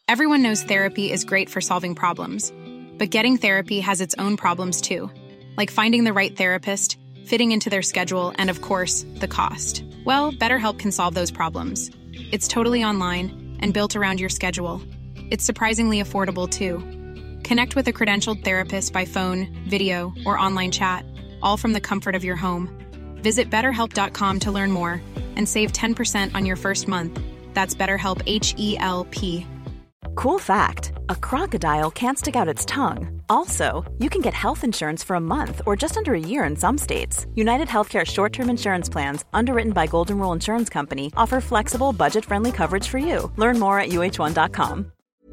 Everyone knows therapy is great for solving problems, but getting therapy has its own problems too, like finding the right therapist, fitting into their schedule, and of course, the cost. Well, BetterHelp can solve those problems. It's totally online and built around your schedule. It's surprisingly affordable too. Connect with a credentialed therapist by phone, video, or online chat, all from the comfort of your home. Visit betterhelp.com to learn more and save 10% on your first month. That's BetterHelp H E L P. Cool fact a crocodile can't stick out its tongue. Also, you can get health insurance for a month or just under a year in some states. United Healthcare short term insurance plans, underwritten by Golden Rule Insurance Company, offer flexible, budget friendly coverage for you. Learn more at uh1.com.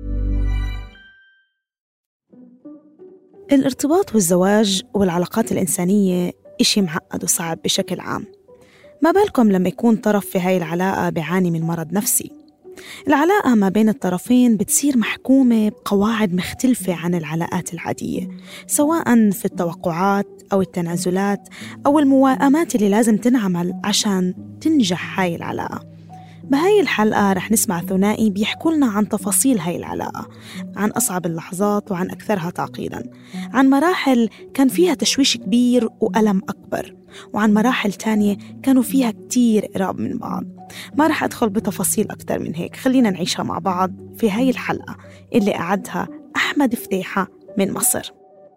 الارتباط والزواج والعلاقات الإنسانية إشي معقد وصعب بشكل عام ما بالكم لما يكون طرف في هاي العلاقة بيعاني من مرض نفسي العلاقة ما بين الطرفين بتصير محكومة بقواعد مختلفة عن العلاقات العادية سواء في التوقعات أو التنازلات أو الموائمات اللي لازم تنعمل عشان تنجح هاي العلاقة بهاي الحلقة رح نسمع ثنائي بيحكوا لنا عن تفاصيل هاي العلاقة عن أصعب اللحظات وعن أكثرها تعقيدا عن مراحل كان فيها تشويش كبير وألم أكبر وعن مراحل تانية كانوا فيها كتير قراب من بعض ما رح أدخل بتفاصيل أكتر من هيك خلينا نعيشها مع بعض في هاي الحلقة اللي أعدها أحمد فتيحة من مصر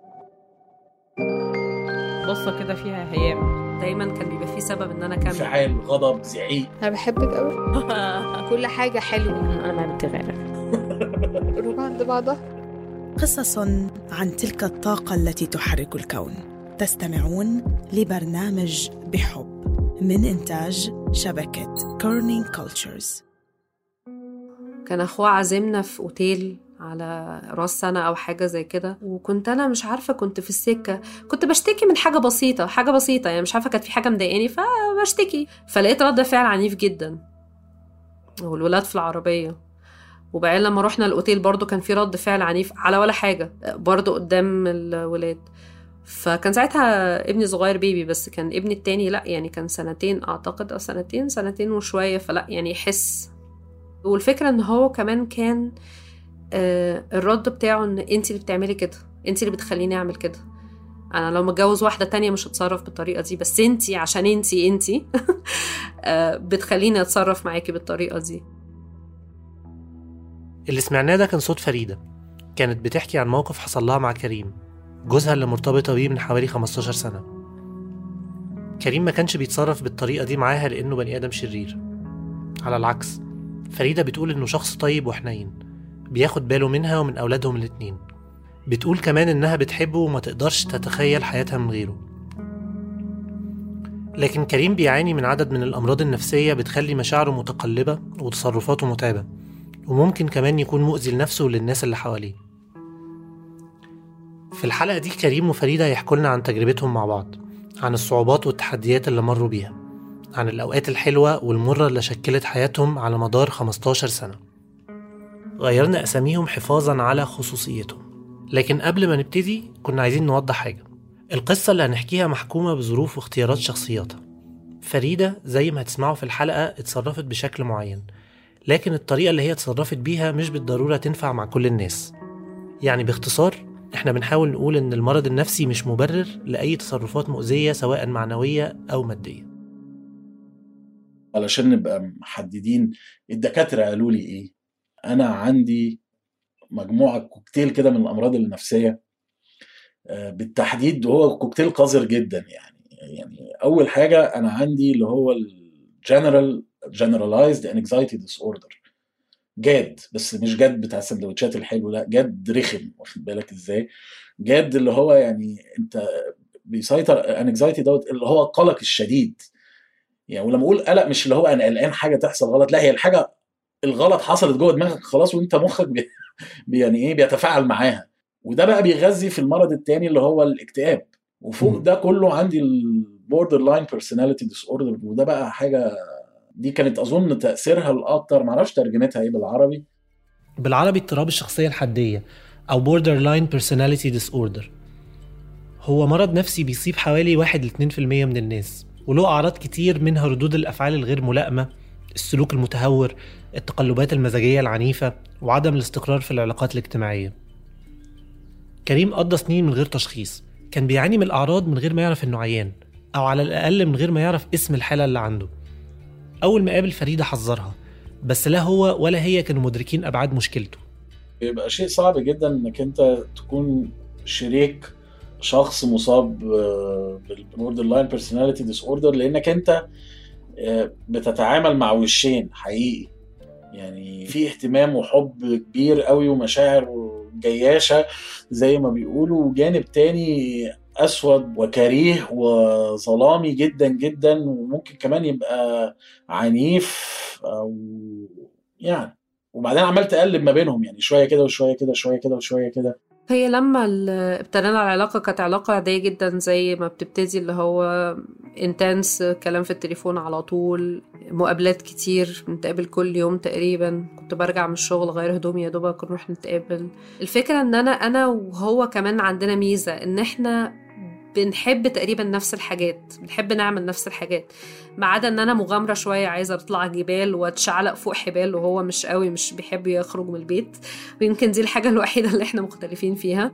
بصة كده فيها هيام دايما كان بيبقى في سبب ان انا اكمل انفعال غضب زعيق انا بحبك قوي كل حاجه حلوه انا ما بتغير روح عند بعضها قصص عن تلك الطاقة التي تحرك الكون تستمعون لبرنامج بحب من إنتاج شبكة كورنينج كولتشرز كان اخوه عازمنا في اوتيل على راس سنة أو حاجة زي كده وكنت أنا مش عارفة كنت في السكة كنت بشتكي من حاجة بسيطة حاجة بسيطة يعني مش عارفة كانت في حاجة مضايقاني فبشتكي فلقيت رد فعل عنيف جدا والولاد في العربية وبعدين لما رحنا الأوتيل برضو كان في رد فعل عنيف على ولا حاجة برضو قدام الولاد فكان ساعتها ابني صغير بيبي بس كان ابني التاني لا يعني كان سنتين اعتقد او سنتين سنتين وشوية فلا يعني يحس والفكرة ان هو كمان كان آه، الرد بتاعه ان انت اللي بتعملي كده انت اللي بتخليني اعمل كده انا لو متجوز واحده تانية مش هتصرف بالطريقه دي بس انت عشان انت انت بتخليني اتصرف معاكي بالطريقه دي اللي سمعناه ده كان صوت فريدة كانت بتحكي عن موقف حصل لها مع كريم جوزها اللي مرتبطة بيه من حوالي 15 سنة كريم ما كانش بيتصرف بالطريقة دي معاها لأنه بني آدم شرير على العكس فريدة بتقول إنه شخص طيب وحنين بياخد باله منها ومن أولادهم الاتنين بتقول كمان إنها بتحبه وما تقدرش تتخيل حياتها من غيره لكن كريم بيعاني من عدد من الأمراض النفسية بتخلي مشاعره متقلبة وتصرفاته متعبة وممكن كمان يكون مؤذي لنفسه وللناس اللي حواليه في الحلقة دي كريم وفريدة يحكوا لنا عن تجربتهم مع بعض عن الصعوبات والتحديات اللي مروا بيها عن الأوقات الحلوة والمرة اللي شكلت حياتهم على مدار 15 سنة غيرنا أساميهم حفاظا على خصوصيتهم لكن قبل ما نبتدي كنا عايزين نوضح حاجة القصة اللي هنحكيها محكومة بظروف واختيارات شخصياتها فريدة زي ما هتسمعوا في الحلقة اتصرفت بشكل معين لكن الطريقة اللي هي اتصرفت بيها مش بالضرورة تنفع مع كل الناس يعني باختصار احنا بنحاول نقول ان المرض النفسي مش مبرر لأي تصرفات مؤذية سواء معنوية أو مادية علشان نبقى محددين الدكاترة قالوا لي ايه انا عندي مجموعة كوكتيل كده من الامراض النفسية آه، بالتحديد هو كوكتيل قذر جدا يعني يعني اول حاجة انا عندي اللي هو الجنرال generalized anxiety disorder جاد بس مش جاد بتاع السندوتشات الحلو لا جاد رخم واخد بالك ازاي جاد اللي هو يعني انت بيسيطر انكزايتي دوت اللي هو القلق الشديد يعني ولما اقول قلق مش اللي هو انا قلقان حاجه تحصل غلط لا هي الحاجه الغلط حصلت جوه دماغك خلاص وانت مخك بي يعني ايه بيتفاعل معاها وده بقى بيغذي في المرض التاني اللي هو الاكتئاب وفوق ده كله عندي البوردر لاين بيرسوناليتي ديس اوردر وده بقى حاجه دي كانت اظن تاثيرها الاكتر معرفش ترجمتها ايه بالعربي بالعربي اضطراب الشخصية الحدية أو borderline personality disorder هو مرض نفسي بيصيب حوالي 1 ل 2% من الناس وله أعراض كتير منها ردود الأفعال الغير ملائمة السلوك المتهور التقلبات المزاجية العنيفة وعدم الاستقرار في العلاقات الاجتماعية كريم قضى سنين من غير تشخيص كان بيعاني من الأعراض من غير ما يعرف إنه عيان أو على الأقل من غير ما يعرف اسم الحالة اللي عنده أول ما قابل فريدة حذرها بس لا هو ولا هي كانوا مدركين أبعاد مشكلته بيبقى شيء صعب جدا انك انت تكون شريك شخص مصاب بالبوردر لاين بيرسوناليتي ديس اوردر لانك انت آه، بتتعامل مع وشين حقيقي يعني في اهتمام وحب كبير قوي ومشاعر جياشه زي ما بيقولوا وجانب تاني اسود وكريه وظلامي جدا جدا وممكن كمان يبقى عنيف او يعني وبعدين عمال تقلب ما بينهم يعني شويه كده وشويه كده شويه كده وشويه كده هي لما ال- ابتدينا العلاقة كانت علاقة عادية جدا زي ما بتبتدي اللي هو انتنس كلام في التليفون على طول مقابلات كتير بنتقابل كل يوم تقريبا كنت برجع من الشغل غير هدومي يا دوبك نروح نتقابل الفكرة ان انا انا وهو كمان عندنا ميزة ان احنا بنحب تقريبا نفس الحاجات بنحب نعمل نفس الحاجات ما عدا ان انا مغامرة شوية عايزة اطلع جبال واتشعلق فوق حبال وهو مش قوي مش بيحب يخرج من البيت ويمكن دي الحاجة الوحيدة اللي احنا مختلفين فيها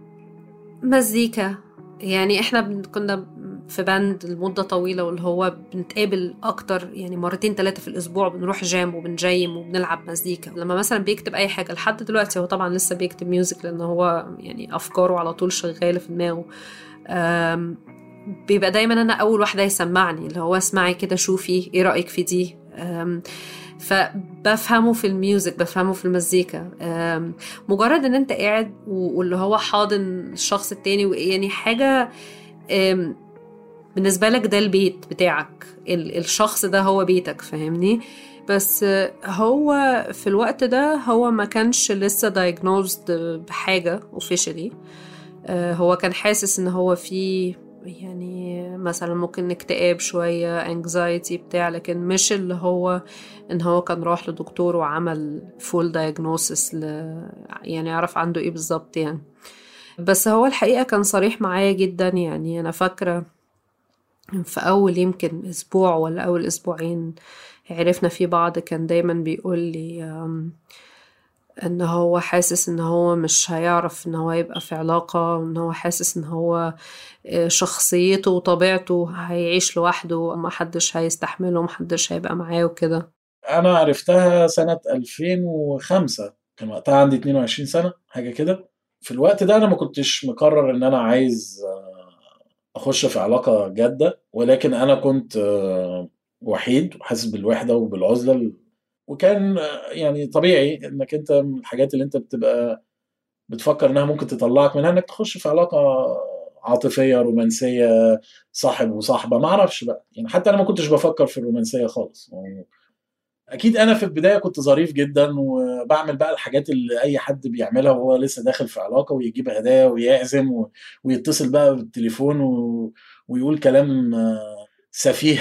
مزيكا يعني احنا بن- كنا في باند لمدة طويلة واللي هو بنتقابل أكتر يعني مرتين ثلاثة في الأسبوع بنروح جام وبنجيم وبنلعب مزيكا لما مثلا بيكتب أي حاجة لحد دلوقتي هو طبعا لسه بيكتب ميوزك لأن هو يعني أفكاره على طول شغالة في دماغه أم، بيبقى دايما أنا أول واحدة يسمعني اللي هو اسمعي كده شوفي إيه رأيك في دي أم، فبفهمه في الميوزك بفهمه في المزيكا أم، مجرد ان انت قاعد و- واللي هو حاضن الشخص التاني و- يعني حاجة أم، بالنسبة لك ده البيت بتاعك ال- الشخص ده هو بيتك فاهمني بس آه، هو في الوقت ده هو ما كانش لسه diagnosed بحاجة officially آه، هو كان حاسس ان هو في يعني مثلا ممكن اكتئاب شوية anxiety بتاع لكن مش اللي هو ان هو كان راح لدكتور وعمل full diagnosis ل... يعني يعرف عنده ايه بالظبط يعني بس هو الحقيقة كان صريح معايا جدا يعني انا فاكرة في اول يمكن اسبوع ولا اول اسبوعين عرفنا في بعض كان دايما بيقول لي أم، ان هو حاسس ان هو مش هيعرف ان هو يبقى في علاقة وان هو حاسس ان هو آه، شخصيته وطبيعته هيعيش لوحده محدش هيستحمله محدش هيبقى معاه وكده انا عرفتها سنه 2005 كان وقتها عندي 22 سنه حاجه كده في الوقت ده انا ما كنتش مقرر ان انا عايز آه، اخش في علاقه جاده ولكن انا كنت آه، وحيد وحاسس بالوحده وبالعزله وكان آه، يعني طبيعي انك انت من الحاجات اللي انت بتبقى بتفكر انها ممكن تطلعك منها انك تخش في علاقه عاطفيه رومانسيه صاحب وصاحبه ما اعرفش بقى يعني حتى انا ما كنتش بفكر في الرومانسيه خالص اكيد انا في البدايه كنت ظريف جدا وبعمل بقى الحاجات اللي اي حد بيعملها وهو لسه داخل في علاقه ويجيب هدايا ويعزم و... ويتصل بقى بالتليفون و... ويقول كلام آه، سفيه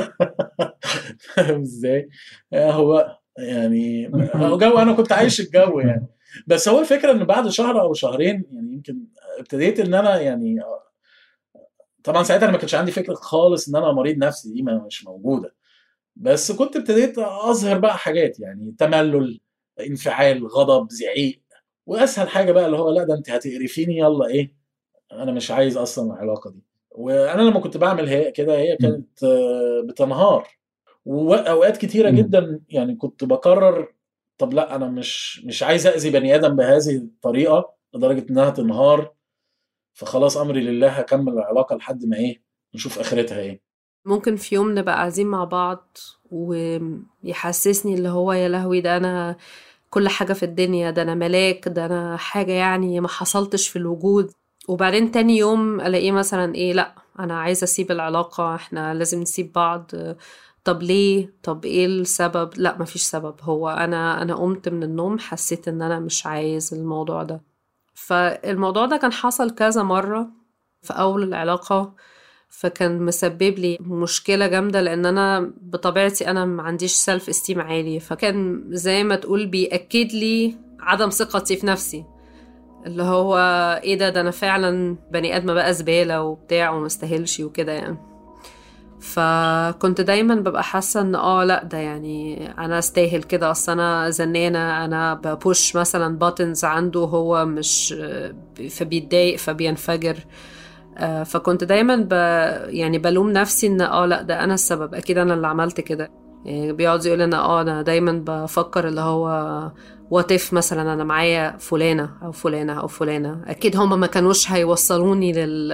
فاهم ازاي آه، هو يعني هو جو انا كنت عايش الجو يعني بس هو الفكره ان بعد شهر او شهرين يعني يمكن ابتديت ان انا يعني طبعا ساعتها انا ما كانش عندي فكره خالص ان انا مريض نفسي دي ما مش موجوده بس كنت ابتديت اظهر بقى حاجات يعني تملل انفعال غضب زعيق واسهل حاجه بقى اللي هو لا ده انت هتقرفيني يلا ايه انا مش عايز اصلا العلاقه دي وانا لما كنت بعمل هي كده هي كانت آه، بتنهار واوقات كتيره مم. جدا يعني كنت بقرر طب لا انا مش مش عايز اذي بني ادم بهذه الطريقه لدرجه انها تنهار فخلاص امري لله هكمل العلاقه لحد ما ايه نشوف اخرتها ايه ممكن في يوم نبقى قاعدين مع بعض ويحسسني اللي هو يا لهوي ده انا كل حاجة في الدنيا ده انا ملاك ده انا حاجة يعني ما حصلتش في الوجود وبعدين تاني يوم الاقيه مثلا ايه لا انا عايزة اسيب العلاقة احنا لازم نسيب بعض طب ليه طب ايه السبب لا مفيش سبب هو انا انا قمت من النوم حسيت ان انا مش عايز الموضوع ده فالموضوع ده كان حصل كذا مرة في اول العلاقة فكان مسبب لي مشكلة جامدة لأن أنا بطبيعتي أنا ما عنديش سيلف استيم عالي فكان زي ما تقول بيأكد لي عدم ثقتي في نفسي اللي هو ايه ده ده انا فعلا بني ادمه بقى زباله وبتاع ومستاهلش وكده يعني فكنت دايما ببقى حاسه ان اه لا ده يعني انا استاهل كده اصل انا زنانه انا ببوش مثلا باتنز عنده هو مش فبيتضايق فبينفجر آه، فكنت دايما ب يعني بلوم نفسي ان اه لا ده انا السبب اكيد انا اللي عملت كده يعني بيقعد يقول انا اه انا دايما بفكر اللي هو وات اف مثلا انا معايا فلانه او فلانه او فلانه اكيد هما ما كانوش هيوصلوني لل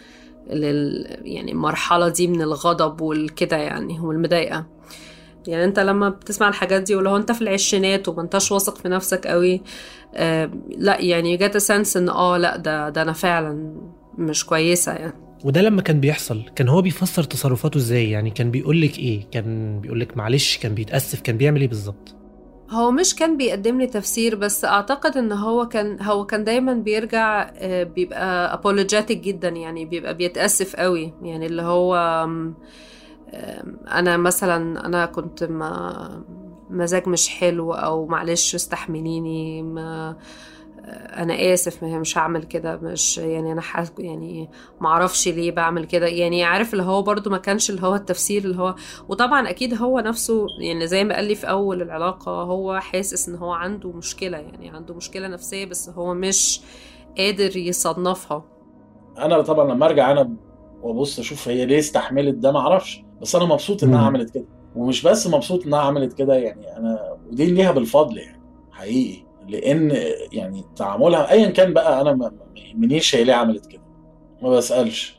لل يعني المرحله دي من الغضب والكده يعني والمضايقه يعني انت لما بتسمع الحاجات دي ولو انت في العشرينات وما انتش واثق في نفسك قوي آه لا يعني جات سنس ان اه لا ده ده انا فعلا مش كويسه يعني وده لما كان بيحصل كان هو بيفسر تصرفاته ازاي يعني كان بيقول لك ايه كان بيقول لك معلش كان بيتاسف كان بيعمل ايه بالظبط هو مش كان بيقدم لي تفسير بس اعتقد ان هو كان هو كان دايما بيرجع آه، بيبقى apologetic جدا يعني بيبقى بيتاسف قوي يعني اللي هو آم، آم، انا مثلا انا كنت ما مزاج مش حلو او معلش استحمليني ما انا اسف ما مش هعمل كده مش يعني انا حاس يعني ما اعرفش ليه بعمل كده يعني عارف اللي هو برضو ما كانش اللي هو التفسير اللي هو وطبعا اكيد هو نفسه يعني زي ما قال لي في اول العلاقه هو حاسس ان هو عنده مشكله يعني عنده مشكله نفسيه بس هو مش قادر يصنفها انا طبعا لما ارجع انا وابص اشوف هي ليه استحملت ده ما اعرفش بس انا مبسوط انها مم. عملت كده ومش بس مبسوط انها عملت كده يعني انا ودي ليها بالفضل يعني حقيقي لان يعني تعاملها ايا كان بقى انا ما ما يهمنيش هي ليه عملت كده ما بسالش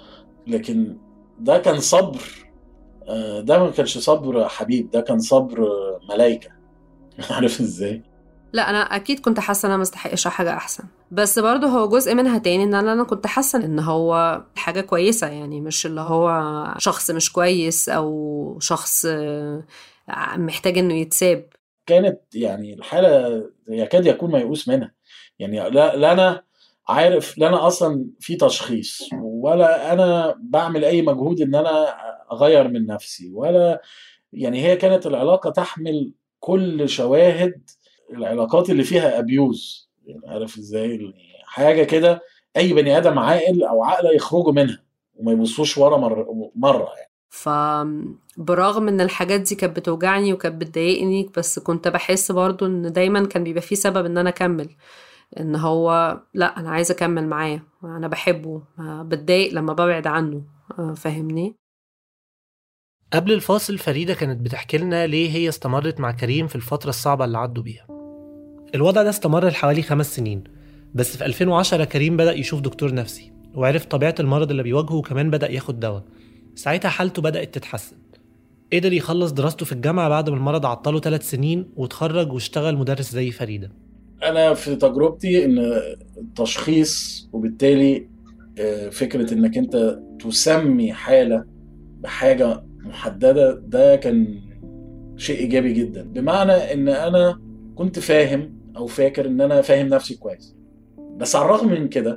لكن ده كان صبر آه، ده ما كانش صبر حبيب ده كان صبر ملايكه عارف ازاي لا انا اكيد كنت حاسه ان انا مستحقش حاجه احسن بس برضه هو جزء منها تاني ان انا انا كنت حاسه ان هو حاجه كويسه يعني مش اللي هو شخص مش كويس او شخص آه، محتاج انه يتساب كانت يعني الحاله يكاد يكون ميؤوس منها يعني لا, لا انا عارف لا انا اصلا في تشخيص ولا انا بعمل اي مجهود ان انا اغير من نفسي ولا يعني هي كانت العلاقه تحمل كل شواهد العلاقات اللي فيها ابيوز يعني عارف ازاي حاجه كده اي بني ادم عاقل او عاقله يخرجوا منها وما يبصوش ورا مره مره يعني فبرغم ان الحاجات دي كانت بتوجعني وكانت بتضايقني بس كنت بحس برضو ان دايما كان بيبقى فيه سبب ان انا اكمل ان هو لا انا عايزه اكمل معاه انا بحبه ما بتضايق لما ببعد عنه آه، فاهمني قبل الفاصل فريدة كانت بتحكي لنا ليه هي استمرت مع كريم في الفترة الصعبة اللي عدوا بيها الوضع ده استمر لحوالي خمس سنين بس في 2010 كريم بدأ يشوف دكتور نفسي وعرف طبيعة المرض اللي بيواجهه وكمان بدأ ياخد دواء ساعتها حالته بدأت تتحسن قدر يخلص دراسته في الجامعة بعد ما المرض عطله ثلاث سنين واتخرج واشتغل مدرس زي فريدة انا في تجربتي ان التشخيص وبالتالي آه، فكره انك انت تسمي حاله بحاجه محدده ده كان شيء ايجابي جدا بمعنى ان انا كنت فاهم او فاكر ان انا فاهم نفسي كويس بس على الرغم من كده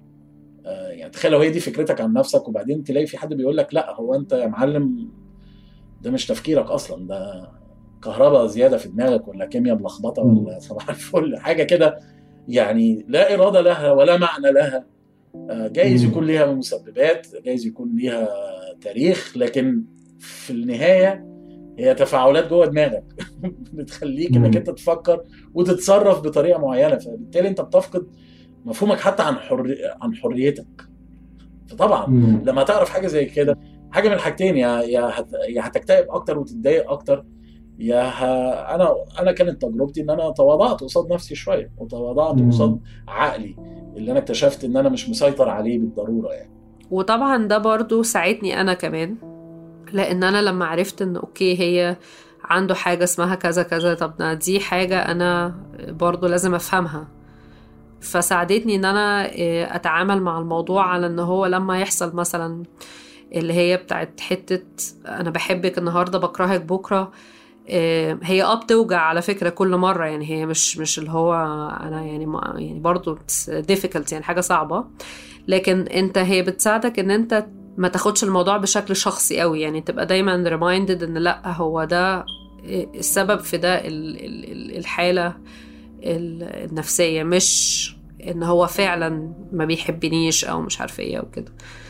آه، يعني تخيل لو هي دي فكرتك عن نفسك وبعدين تلاقي في حد بيقول لك لا هو انت يا معلم ده مش تفكيرك اصلا ده كهرباء زياده في دماغك ولا كيمياء ملخبطه ولا صباح الفل حاجه كده يعني لا اراده لها ولا معنى لها آه، جايز مم. يكون ليها مسببات جايز يكون ليها تاريخ لكن في النهايه هي تفاعلات جوه دماغك بتخليك انك مم. انت تفكر وتتصرف بطريقه معينه فبالتالي انت بتفقد مفهومك حتى عن حر... عن حريتك فطبعا لما تعرف حاجه زي كده حاجه من الحاجتين يا يا هت... يا هتكتئب اكتر وتتضايق اكتر يا ه... انا انا كانت تجربتي ان انا تواضعت قصاد نفسي شويه وتواضعت مم. قصاد عقلي اللي انا اكتشفت ان انا مش مسيطر عليه بالضروره يعني وطبعا ده برضو ساعدني انا كمان لان انا لما عرفت ان اوكي هي عنده حاجة اسمها كذا كذا طب ده دي حاجة انا برضو لازم افهمها فساعدتني ان انا إيه، اتعامل مع الموضوع على ان هو لما يحصل مثلا اللي هي بتاعت حتة انا بحبك النهاردة بكرهك بكرة إيه، هي اه بتوجع على فكرة كل مرة يعني هي مش مش اللي هو انا يعني ما يعني برضو it's difficult يعني حاجة صعبة لكن انت هي بتساعدك ان انت ما تاخدش الموضوع بشكل شخصي قوي يعني تبقى دايما reminded ان لا هو ده السبب في ده ال- ال- ال- الحالة ال- النفسية مش ان هو فعلا ما بيحبنيش او مش عارفه ايه او كده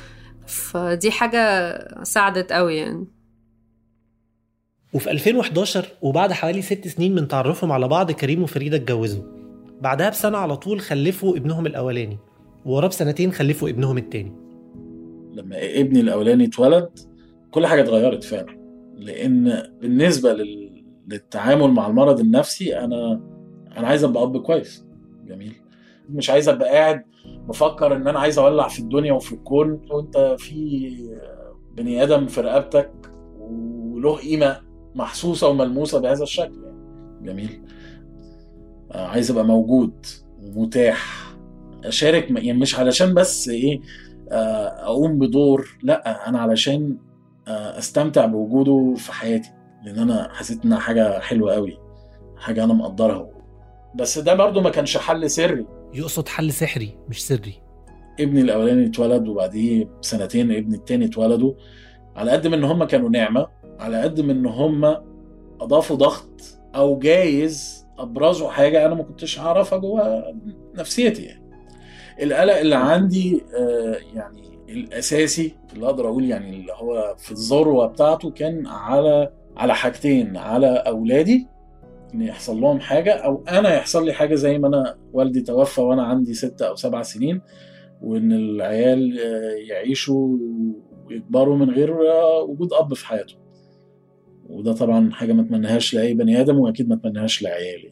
فدي حاجة ساعدت قوي يعني وفي 2011 وبعد حوالي ست سنين من تعرفهم على بعض كريم وفريدة اتجوزوا بعدها بسنة على طول خلفوا ابنهم الأولاني ووراه بسنتين خلفوا ابنهم التاني لما ابني الاولاني اتولد كل حاجه اتغيرت فعلا لان بالنسبه لل... للتعامل مع المرض النفسي انا انا عايز ابقى اب كويس جميل مش عايز ابقى قاعد بفكر ان انا عايز اولع في الدنيا وفي الكون وانت في بني ادم في رقبتك وله قيمه محسوسه وملموسه بهذا الشكل يعني جميل آه، عايز ابقى موجود ومتاح اشارك م- يعني مش علشان بس ايه آه، اقوم بدور لا انا علشان آه، استمتع بوجوده في حياتي لان انا حسيت انها حاجه حلوه قوي حاجه انا مقدرها بس ده برضو ما كانش حل سري يقصد حل سحري مش سري ابني الاولاني اتولد وبعديه بسنتين ابني التاني اتولدوا على قد ما ان هم كانوا نعمه على قد ما ان هم اضافوا ضغط او جايز ابرزوا حاجه انا ما كنتش اعرفها جوه نفسيتي يعني القلق اللي عندي آه، يعني الاساسي اللي اقدر اقول يعني اللي هو في الذروه بتاعته كان على على حاجتين على اولادي ان يحصل لهم حاجه او انا يحصل لي حاجه زي ما انا والدي توفى وانا عندي ستة او سبع سنين وان العيال آه، يعيشوا ويكبروا من غير آه، وجود اب في حياتهم وده طبعا حاجه ما اتمناهاش لاي بني ادم واكيد ما اتمناهاش لعيالي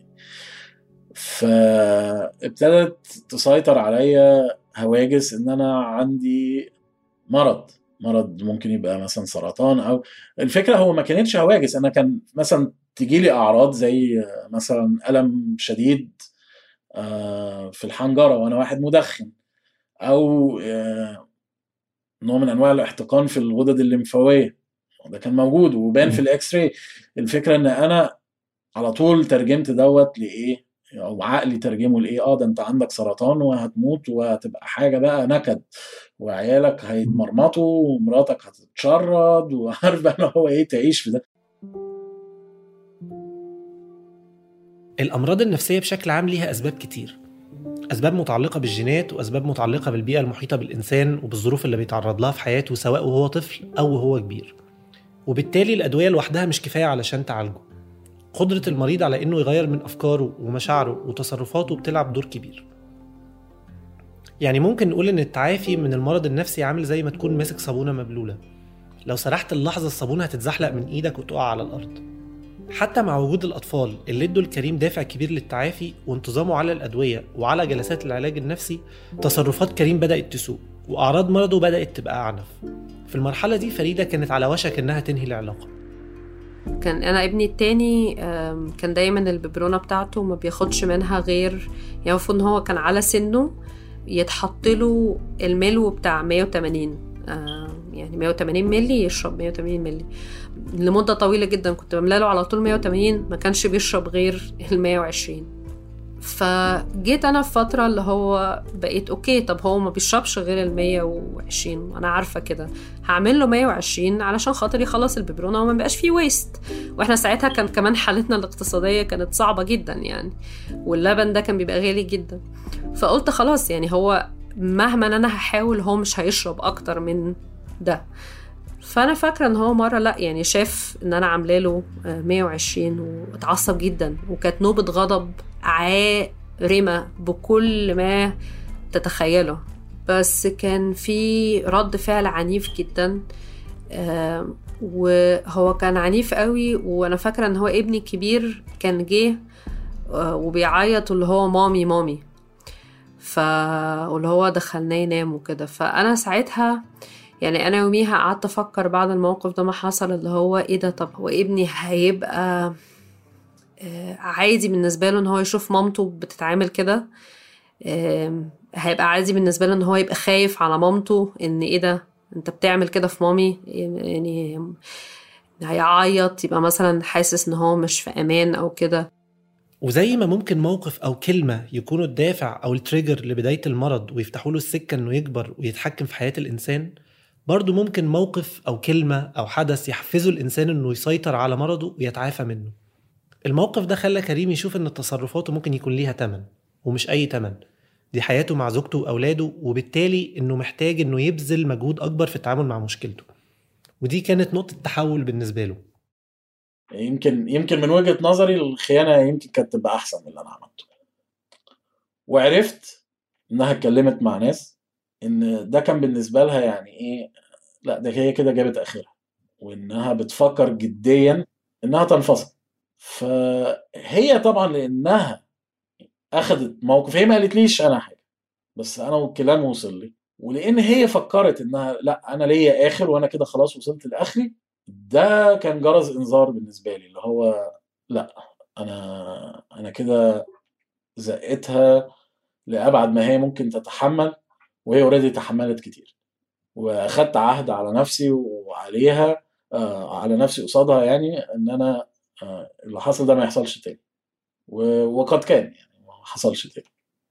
فابتدت تسيطر عليا هواجس ان انا عندي مرض مرض ممكن يبقى مثلا سرطان او الفكره هو ما كانتش هواجس انا كان مثلا تجي لي اعراض زي مثلا الم شديد آه، في الحنجره وانا واحد مدخن او آه، نوع من انواع الاحتقان في الغدد الليمفاويه ده كان موجود وبان في الاكس راي الفكره ان انا على طول ترجمت دوت لايه او عقلي ترجمه لايه اه ده انت عندك سرطان وهتموت وهتبقى حاجه بقى نكد وعيالك هيتمرمطوا ومراتك هتتشرد وعارف بقى إن هو ايه تعيش في ده الأمراض النفسية بشكل عام ليها أسباب كتير أسباب متعلقة بالجينات وأسباب متعلقة بالبيئة المحيطة بالإنسان وبالظروف اللي بيتعرض لها في حياته سواء وهو طفل أو وهو كبير وبالتالي الأدوية لوحدها مش كفاية علشان تعالجه قدرة المريض على إنه يغير من أفكاره ومشاعره وتصرفاته بتلعب دور كبير يعني ممكن نقول إن التعافي من المرض النفسي عامل زي ما تكون ماسك صابونة مبلولة لو سرحت اللحظة الصابونة هتتزحلق من إيدك وتقع على الأرض حتى مع وجود الأطفال اللي ادوا الكريم دافع كبير للتعافي وانتظامه على الأدوية وعلى جلسات العلاج النفسي تصرفات كريم بدأت تسوء وأعراض مرضه بدأت تبقى أعنف في المرحلة دي فريدة كانت على وشك إنها تنهي العلاقة كان انا ابني التاني آم، كان دايما الببرونه بتاعته ما بياخدش منها غير يعني المفروض ان هو كان على سنه يتحط له الملو بتاع 180 آم، يعني 180 ملي يشرب 180 ملي لمدة طويلة جدا كنت بملى له على طول 180 ما كانش بيشرب غير ال 120 فجيت انا في فترة اللي هو بقيت اوكي طب هو ما بيشربش غير ال 120 انا عارفة كده هعمل له 120 علشان خاطر يخلص الببرونه وما بقاش فيه ويست واحنا ساعتها كان كمان حالتنا الاقتصاديه كانت صعبه جدا يعني واللبن ده كان بيبقى غالي جدا فقلت خلاص يعني هو مهما انا هحاول هو مش هيشرب اكتر من ده فانا فاكره ان هو مره لا يعني شاف ان انا عامله له آه، 120 واتعصب جدا وكانت نوبه غضب عارمه بكل ما تتخيله بس كان في رد فعل عنيف جدا آه، وهو كان عنيف قوي وانا فاكره ان هو ابني الكبير كان جه آه، وبيعيط اللي هو مامي مامي ف واللي هو دخلناه ينام وكده فانا ساعتها يعني انا يوميها قعدت افكر بعد الموقف ده ما حصل اللي هو ايه ده طب هو ابني هيبقى آه، عادي بالنسبه له ان هو يشوف مامته بتتعامل كده آم، هيبقى عادي بالنسبه له ان هو يبقى خايف على مامته ان ايه ده انت بتعمل كده في مامي يعني هيعيط يبقى مثلا حاسس ان هو مش في امان او كده وزي ما ممكن موقف أو كلمة يكونوا الدافع أو التريجر لبداية المرض ويفتحوا له السكة إنه يكبر ويتحكم في حياة الإنسان برضه ممكن موقف أو كلمة أو حدث يحفزوا الإنسان إنه يسيطر على مرضه ويتعافى منه الموقف ده خلى كريم يشوف إن تصرفاته ممكن يكون ليها تمن ومش أي تمن دي حياته مع زوجته واولاده وبالتالي انه محتاج انه يبذل مجهود اكبر في التعامل مع مشكلته ودي كانت نقطه تحول بالنسبه له يمكن يمكن من وجهه نظري الخيانه يمكن كانت تبقى احسن من اللي انا عملته وعرفت انها اتكلمت مع ناس ان ده كان بالنسبه لها يعني ايه لا ده هي كده جابت اخرها وانها بتفكر جديا انها تنفصل فهي طبعا لانها اخذت موقف هي ما قالتليش انا حاجه بس انا والكلام وصل لي ولان هي فكرت انها لا انا ليا اخر وانا كده خلاص وصلت لاخري ده كان جرس انذار بالنسبه لي اللي هو لا انا انا كده زقتها لابعد ما هي ممكن تتحمل وهي اوريدي تحملت كتير واخدت عهد على نفسي وعليها آه على نفسي قصادها يعني ان انا آه اللي حصل ده ما يحصلش تاني وقد كان يعني ما حصلش تاني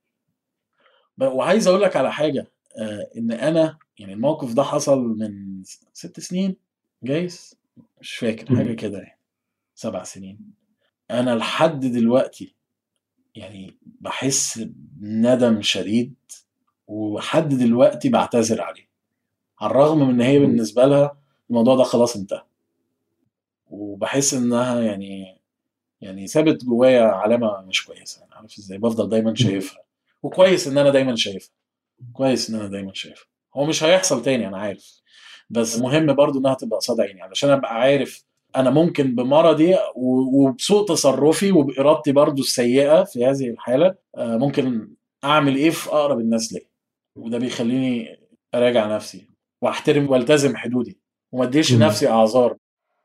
وعايز اقول لك على حاجه آه ان انا يعني الموقف ده حصل من ست سنين جايز مش فاكر حاجه كده يعني سبع سنين انا لحد دلوقتي يعني بحس بندم شديد ولحد دلوقتي بعتذر عليه على الرغم من ان هي بالنسبه لها الموضوع ده خلاص انتهى وبحس انها يعني يعني سابت جوايا علامه مش كويسه يعني عارف ازاي بفضل دايما شايفها وكويس ان انا دايما شايفها كويس ان انا دايما شايفها هو مش هيحصل تاني انا عارف بس مهم برضو انها تبقى قصاد عيني علشان ابقى عارف انا ممكن بمرضي وبسوء تصرفي وبارادتي برضو السيئه في هذه الحاله ممكن اعمل ايه في اقرب الناس ليا وده بيخليني اراجع نفسي واحترم والتزم حدودي وما اديش لنفسي اعذار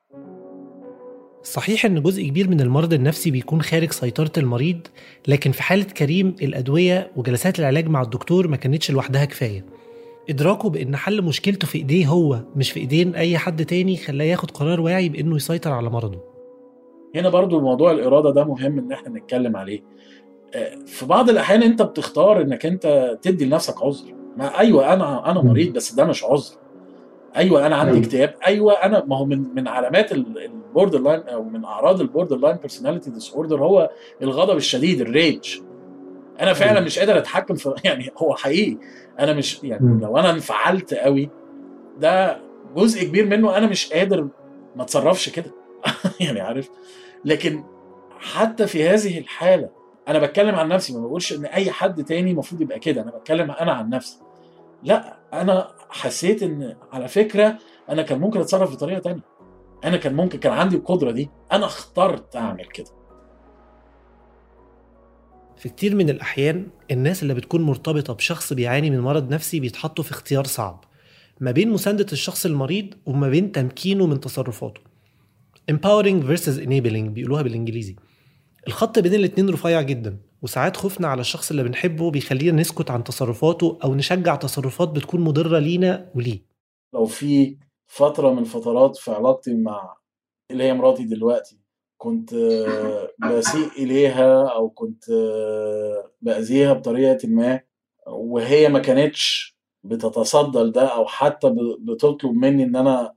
صحيح ان جزء كبير من المرض النفسي بيكون خارج سيطره المريض لكن في حاله كريم الادويه وجلسات العلاج مع الدكتور ما كانتش لوحدها كفايه ادراكه بان حل مشكلته في ايديه هو مش في ايدين اي حد تاني خلاه ياخد قرار واعي بانه يسيطر على مرضه هنا برضو موضوع الاراده ده مهم ان احنا نتكلم عليه في بعض الاحيان انت بتختار انك انت تدي لنفسك عذر ما ايوه انا انا مريض بس ده مش عذر ايوه انا عندي اكتئاب ايوه انا ما هو من من علامات البوردر لاين او من اعراض البوردر لاين بيرسوناليتي ديس اوردر هو الغضب الشديد الريج انا فعلا مش قادر اتحكم في يعني هو حقيقي انا مش يعني لو انا انفعلت قوي ده جزء كبير منه انا مش قادر ما اتصرفش كده يعني عارف لكن حتى في هذه الحاله انا بتكلم عن نفسي ما بقولش ان اي حد تاني المفروض يبقى كده انا بتكلم انا عن نفسي لا انا حسيت ان على فكره انا كان ممكن اتصرف بطريقه تانية انا كان ممكن كان عندي القدره دي انا اخترت اعمل كده في كتير من الأحيان الناس اللي بتكون مرتبطة بشخص بيعاني من مرض نفسي بيتحطوا في اختيار صعب ما بين مساندة الشخص المريض وما بين تمكينه من تصرفاته empowering versus enabling بيقولوها بالإنجليزي الخط بين الاتنين رفيع جدا وساعات خوفنا على الشخص اللي بنحبه بيخلينا نسكت عن تصرفاته أو نشجع تصرفات بتكون مضرة لينا وليه لو في فترة من فترات في علاقتي مع اللي هي مراتي دلوقتي كنت بسيء إليها أو كنت بأذيها بطريقة ما وهي ما كانتش بتتصدى لده أو حتى بتطلب مني إن أنا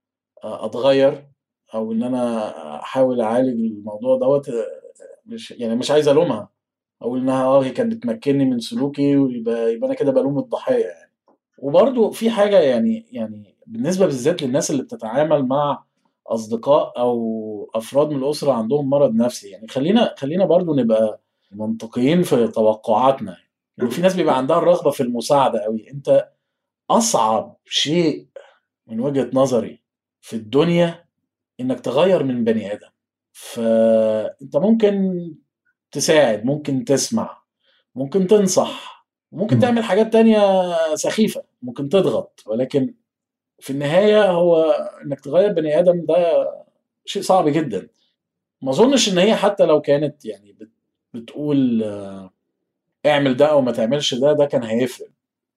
أتغير أو إن أنا أحاول أعالج الموضوع دوت مش يعني مش عايز ألومها أقول إنها أه هي كانت بتمكنني من سلوكي ويبقى يبقى أنا كده بلوم الضحية يعني وبرضو في حاجة يعني يعني بالنسبة بالذات للناس اللي بتتعامل مع اصدقاء او افراد من الاسره عندهم مرض نفسي يعني خلينا خلينا برضو نبقى منطقيين في توقعاتنا يعني في ناس بيبقى عندها الرغبه في المساعده قوي انت اصعب شيء من وجهه نظري في الدنيا انك تغير من بني ادم فانت ممكن تساعد ممكن تسمع ممكن تنصح ممكن تعمل حاجات تانية سخيفة ممكن تضغط ولكن في النهاية هو انك تغير بني ادم ده شيء صعب جدا ما اظنش ان هي حتى لو كانت يعني بتقول اعمل ده او ما تعملش ده ده كان هيفرق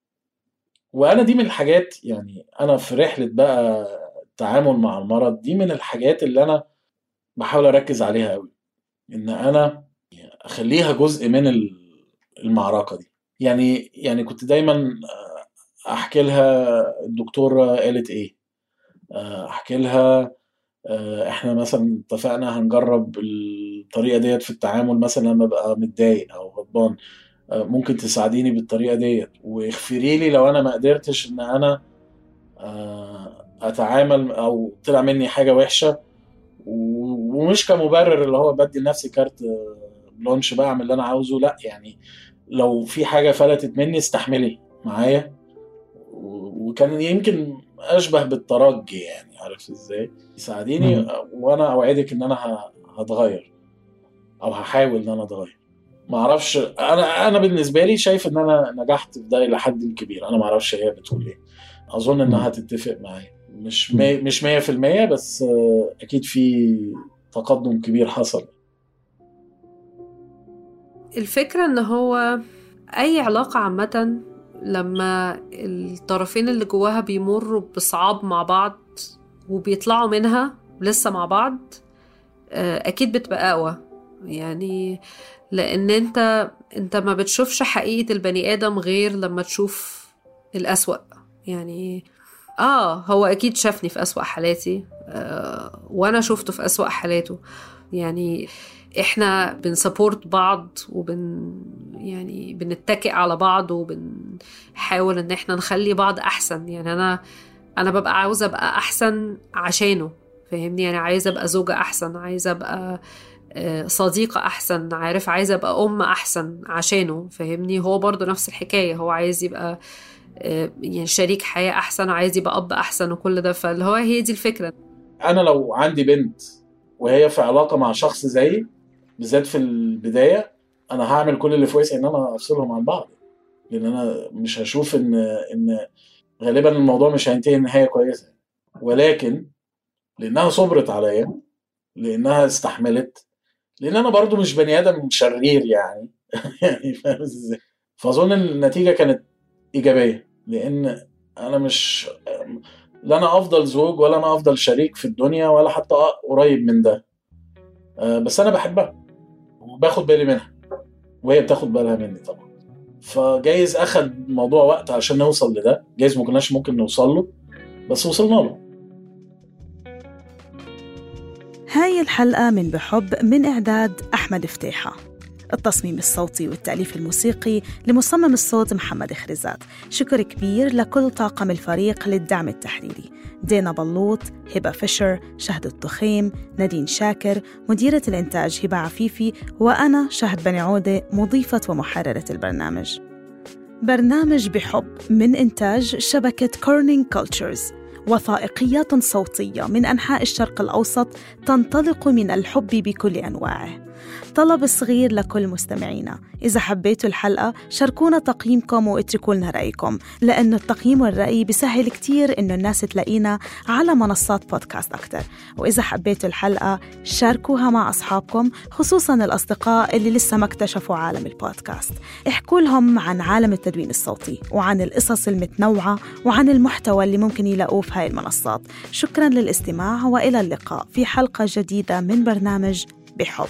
وانا دي من الحاجات يعني انا في رحلة بقى التعامل مع المرض دي من الحاجات اللي انا بحاول اركز عليها قوي ان انا اخليها جزء من المعركة دي يعني يعني كنت دايما احكي لها الدكتوره قالت ايه احكي لها احنا مثلا اتفقنا هنجرب الطريقه ديت في التعامل مثلا لما ابقى متضايق او غضبان آه، ممكن تساعديني بالطريقه ديت واغفري لي لو انا ما قدرتش ان انا آه، اتعامل او طلع مني حاجه وحشه و- ومش كمبرر اللي هو بدي لنفسي كارت آه، بلانش بقى اعمل اللي انا عاوزه لا يعني لو في حاجه فلتت مني استحملي معايا و- وكان يمكن اشبه بالترجي يعني عارف ازاي يساعديني مم. وانا اوعدك ان انا ه- هتغير او هحاول ان انا اتغير ما اعرفش انا انا بالنسبه لي شايف ان انا نجحت في ده الى حد كبير انا ما اعرفش هي بتقول ايه اظن انها هتتفق معايا مش مي مش 100% بس آه، اكيد في تقدم كبير حصل الفكرة ان هو اي علاقة عامة لما الطرفين اللي جواها بيمروا بصعاب مع بعض وبيطلعوا منها لسه مع بعض آه، اكيد بتبقى اقوى يعني لان انت انت ما بتشوفش حقيقة البني ادم غير لما تشوف الاسوأ يعني اه هو اكيد شافني في اسوأ حالاتي آه وانا شفته في اسوأ حالاته يعني احنا بنسبورت بعض وبن يعني بنتكئ على بعض وبنحاول ان احنا نخلي بعض احسن يعني انا انا ببقى عاوزه ابقى احسن عشانه فاهمني يعني عايزه ابقى زوجه احسن عايزه ابقى آه، صديقة أحسن عارف عايزة أبقى أم أحسن عشانه فاهمني هو برضو نفس الحكاية هو عايز يبقى آه، يعني شريك حياة أحسن وعايز يبقى أب أحسن وكل ده فاللي هو هي دي الفكرة انا لو عندي بنت وهي في علاقه مع شخص زيي بالذات في البدايه انا هعمل كل اللي في وسعي ان انا افصلهم عن بعض لان انا مش هشوف ان ان غالبا الموضوع مش هينتهي نهايه كويسه ولكن لانها صبرت عليا لانها استحملت لان انا برضو مش بني ادم شرير يعني يعني فاهم ازاي فاظن ان النتيجه كانت ايجابيه لان انا مش لا انا افضل زوج ولا انا افضل شريك في الدنيا ولا حتى قريب من ده آه، بس انا بحبها وباخد بالي منها وهي بتاخد بالها مني طبعا فجايز اخد موضوع وقت عشان نوصل لده جايز ما كناش ممكن نوصل له بس وصلنا له هاي الحلقة من بحب من إعداد أحمد فتيحة التصميم الصوتي والتأليف الموسيقي لمصمم الصوت محمد خريزات شكر كبير لكل طاقم الفريق للدعم التحريري دينا بلوط، هبة فيشر، شهد التخيم، نادين شاكر، مديرة الإنتاج هبة عفيفي وأنا شهد بني عودة مضيفة ومحررة البرنامج برنامج بحب من إنتاج شبكة كورنينج كولتشرز وثائقيات صوتية من أنحاء الشرق الأوسط تنطلق من الحب بكل أنواعه طلب صغير لكل مستمعينا إذا حبيتوا الحلقة شاركونا تقييمكم واتركوا لنا رأيكم لأنه التقييم والرأي بيسهل كتير إنه الناس تلاقينا على منصات بودكاست أكتر وإذا حبيتوا الحلقة شاركوها مع أصحابكم خصوصا الأصدقاء اللي لسه ما اكتشفوا عالم البودكاست احكوا لهم عن عالم التدوين الصوتي وعن القصص المتنوعة وعن المحتوى اللي ممكن يلاقوه في هاي المنصات شكرا للاستماع وإلى اللقاء في حلقة جديدة من برنامج بحب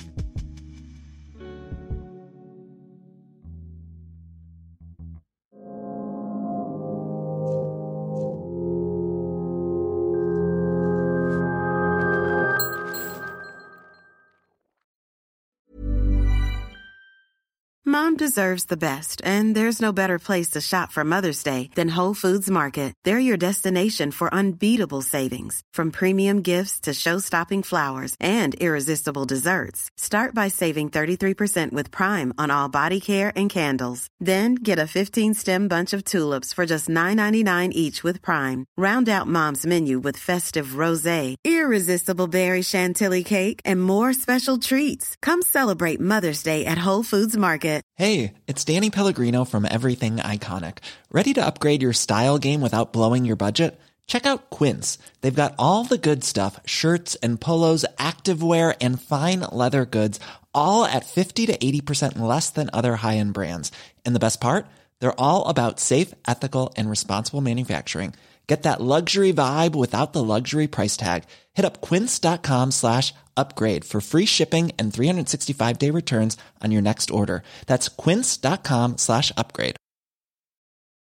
Mom deserves the best, and there's no better place to shop for Mother's Day than Whole Foods Market. They're your destination for unbeatable savings, from premium gifts to show-stopping flowers and irresistible desserts. Start by saving 33% with Prime on all body care and candles. Then get a 15-stem bunch of tulips for just $9.99 each with Prime. Round out Mom's menu with festive rosé, irresistible berry chantilly cake, and more special treats. Come celebrate Mother's Day at Whole Foods Market. Hey, it's Danny Pellegrino from Everything Iconic. Ready to upgrade your style game without blowing your budget? Check out Quince. They've got all the good stuff shirts and polos, activewear, and fine leather goods, all at 50 to 80% less than other high end brands. And the best part? They're all about safe, ethical, and responsible manufacturing. Get that luxury vibe without the luxury price tag. Hit up quince.com slash upgrade for free shipping and 365 day returns on your next order. That's quince.com slash upgrade.